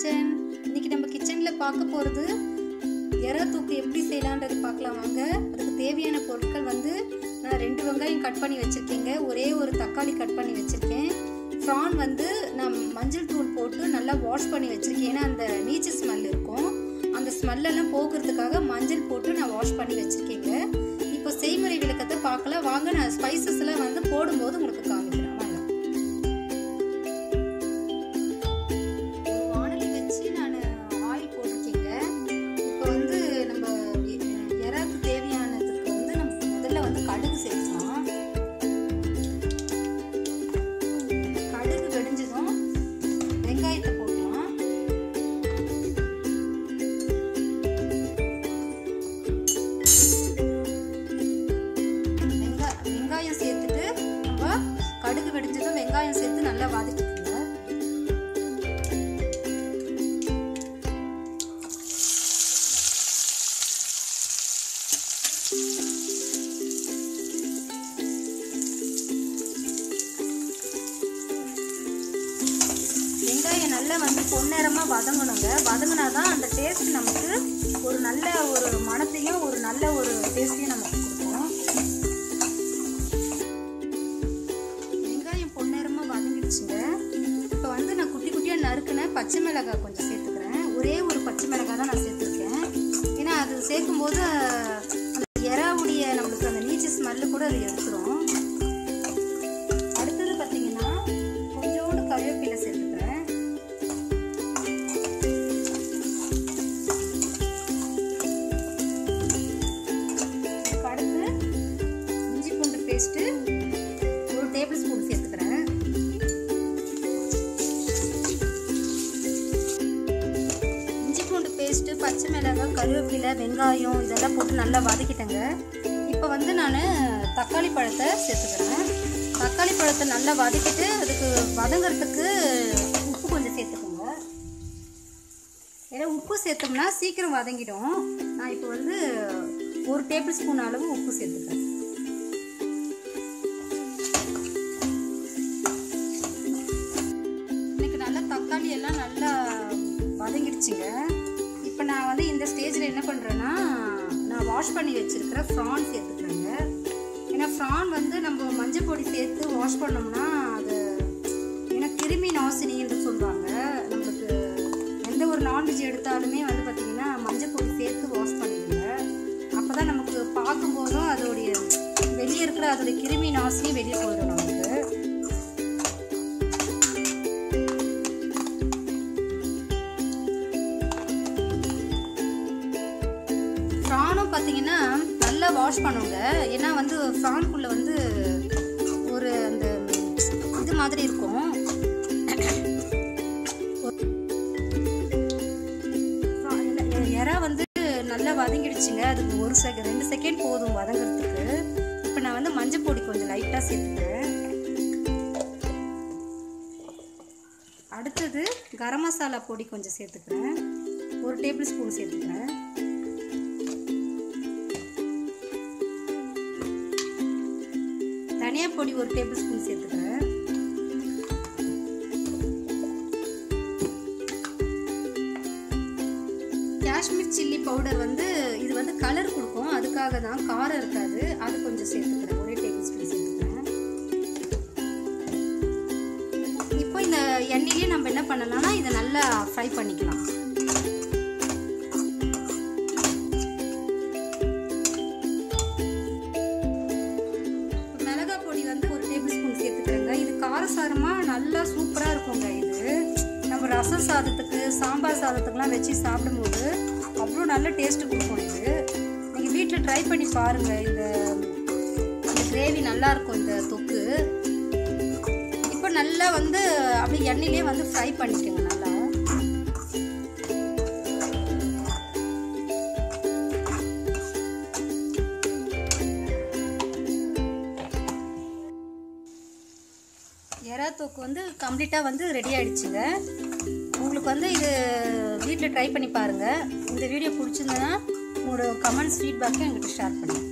kitchen இன்னைக்கு நம்ம கிச்சனில் பார்க்க போகிறது எறா தூக்கு எப்படி செய்யலான்றது பார்க்கலாம் வாங்க அதுக்கு தேவையான பொருட்கள் வந்து நான் ரெண்டு வெங்காயம் கட் பண்ணி வச்சுருக்கேங்க ஒரே ஒரு தக்காளி கட் பண்ணி வச்சுருக்கேன் ப்ரான் வந்து நான் மஞ்சள் தூள் போட்டு நல்லா வாஷ் பண்ணி வச்சுருக்கேன் ஏன்னா அந்த நீச்சல் ஸ்மெல் இருக்கும் அந்த ஸ்மெல்லெல்லாம் போக்குறதுக்காக மஞ்சள் போட்டு நான் வாஷ் பண்ணி வச்சுருக்கேங்க இப்போ செய்முறை விளக்கத்தை பார்க்கலாம் வாங்க நான் ஸ்பைசஸ் எல்லாம் வந்து போடும்போது உங்களுக்கு காமிக்கிறேன் வாங்க ஒரு வாணலி வச்சு நான் ஆயில் போட்டிருக்கேங்க இப்போ வந்து நம்ம எ- எறாக்கு தேவையானதுக்கு வந்து நம்ம முதல்ல வந்து கடுகு சேர்க்கலாம் கடுகு வெடிஞ்சதும் வெங்காயத்தை போடலாம் வெங்கா வெங்காயம் சேர்த்துட்டு நம்ம கடுகு வெடிஞ்சதும் வெங்காயம் சேர்த்து நல்லா வதக்கிக்கோங்க வெங்காயம் நல்லா வந்து பொன்னிறமாக வதங்கணுங்க வதங்கினா தான் அந்த டேஸ்ட் நமக்கு ஒரு நல்ல ஒரு மணத்தையும் ஒரு நல்ல ஒரு டேஸ்ட்டையும் நமக்கு கொடுக்கும் வெங்காயம் பொன்னிறமாக வதங்கிடுச்சுங்க இப்போ வந்து நான் குட்டி குட்டியாக நறுக்குன பச்சை மிளகாய் கொஞ்சம் சேர்த்துக்கிறேன் ஒரே ஒரு பச்சை மிளகாய் தான் நான் சேர்த்துருக்கேன் ஏன்னா அது சேர்க்கும்போது அந்த எறாவுடைய நம்மளுக்கு அந்த நீச்ச ஸ்மெல்லு கூட அது எடுத்துரும் அடுத்தது பார்த்தீங்கன்னா கொஞ்சோண்டு கருவேப்பிலை சேர்த்துக்கிறேன் இதுக்கு அடுத்து இஞ்சி பூண்டு பேஸ்ட்டு ஒரு டேபிள் ஸ்பூன் சேர்த்துக்கிறேன் இஞ்சி பூண்டு பேஸ்ட்டு பச்சை மிளகாய் கருவேப்பிலை வெங்காயம் இதெல்லாம் போட்டு நல்லா வதக்கிட்டேங்க இப்போ வந்து நான் தக்காளி பழத்தை சேர்த்துக்கிறேன் தக்காளி பழத்தை நல்லா வதக்கிட்டு அதுக்கு வதங்கிறதுக்கு உப்பு கொஞ்சம் சேர்த்துக்கோங்க ஏன்னா உப்பு சேர்த்தோம்னா சீக்கிரம் வதங்கிடும் நான் இப்போ வந்து ஒரு டேபிள் ஸ்பூன் அளவு உப்பு சேர்த்துக்கிறேன் இன்னைக்கு நல்லா தக்காளி எல்லாம் நல்லா வதங்கிடுச்சுங்க இப்போ நான் வந்து இந்த ஸ்டேஜில் என்ன பண்ணுறேன்னா நான் வாஷ் பண்ணி வச்சிருக்கிற ஃப்ரான் சேர்த்துக்கிறேங்க ஏன்னா ஃப்ரான் வந்து நம்ம மஞ்சள் பொடி சேர்த்து வாஷ் பண்ணோம்னா அது ஏன்னா கிருமி நாசினி என்று சொல்கிறாங்க நம்மளுக்கு எந்த ஒரு நான்வெஜ் எடுத்தாலுமே வந்து பார்த்திங்கன்னா மஞ்சள் பொடி சேர்த்து வாஷ் பண்ணிடுங்க அப்போ தான் நமக்கு பார்க்கும்போதும் அதோடைய வெளியே இருக்கிற அதோடைய கிருமி நாசினி வெளியே போயிடும் நமக்கு ஃப்ரானும் பார்த்தீங்கன்னா நல்லா வாஷ் பண்ணுங்க ஏன்னா வந்து ஃப்ரான்குள்ளே வந்து ஒரு அந்த இது மாதிரி இருக்கும் ஃப்ரா- இல்ல, எறா வந்து நல்லா வதங்கிடுச்சுங்க அதுக்கு ஒரு செகண்ட் ரெண்டு செகண்ட் போதும் வதங்குறதுக்கு இப்போ நான் வந்து மஞ்சள் பொடி கொஞ்சம் லைட்டாக சேர்த்துக்கிறேன் அடுத்தது கரம் மசாலா பொடி கொஞ்சம் சேர்த்துக்கிறேன் ஒரு டேபிள் ஸ்பூன் சேர்த்துக்கிறேன் தனியா பொடி ஒரு டேபிள் ஸ்பூன் சேர்த்துக்கிறேன் காஷ்மீர் சில்லி பவுடர் வந்து இது வந்து கலர் கொடுக்கும் அதுக்காக தான் காரம் இருக்காது அது கொஞ்சம் சேர்த்துக்கிறேன் ஒரே டேபிள் ஸ்பூன் சேர்த்துக்கிறேன் இப்போ இந்த எண்ணெயிலே நம்ம என்ன பண்ணலாம்னா இதை நல்லா ஃப்ரை பண்ணிக்கலாம் மிளகாய் பொடி வந்து ஒரு டேபிள் ஸ்பூன் சேர்த்துக்கிறேங்க இது காரசாரமாக நல்லா சூப்பராக இருக்குங்க இது நம்ம ரசம் சாதத்துக்கு சாம்பார் சாதத்துக்குலாம் வச்சு சாப்பிடும்போது அவ்வளோ நல்ல டேஸ்ட்டு கொடுக்கும் இது நீங்கள் வீட்டில் ட்ரை பண்ணி பாருங்கள் இந்த இந்த கிரேவி நல்லா இருக்கும் இந்த தொக்கு இப்போ நல்லா வந்து அப்படியே எண்ணெயிலே வந்து ஃப்ரை பண்ணிக்கோங்க நல்லா எறா தொக்கு வந்து கம்ப்ளீட்டாக வந்து ரெடி ஆயிடுச்சுங்க உங்களுக்கு வந்து இது வீட்டில் ட்ரை பண்ணி பாருங்கள் இந்த வீடியோ பிடிச்சிருந்ததுன்னா உங்களோட கமெண்ட்ஸ் ஃபீட்பேக்கை என்கிட்ட ஷேர் பண்ணுங்கள்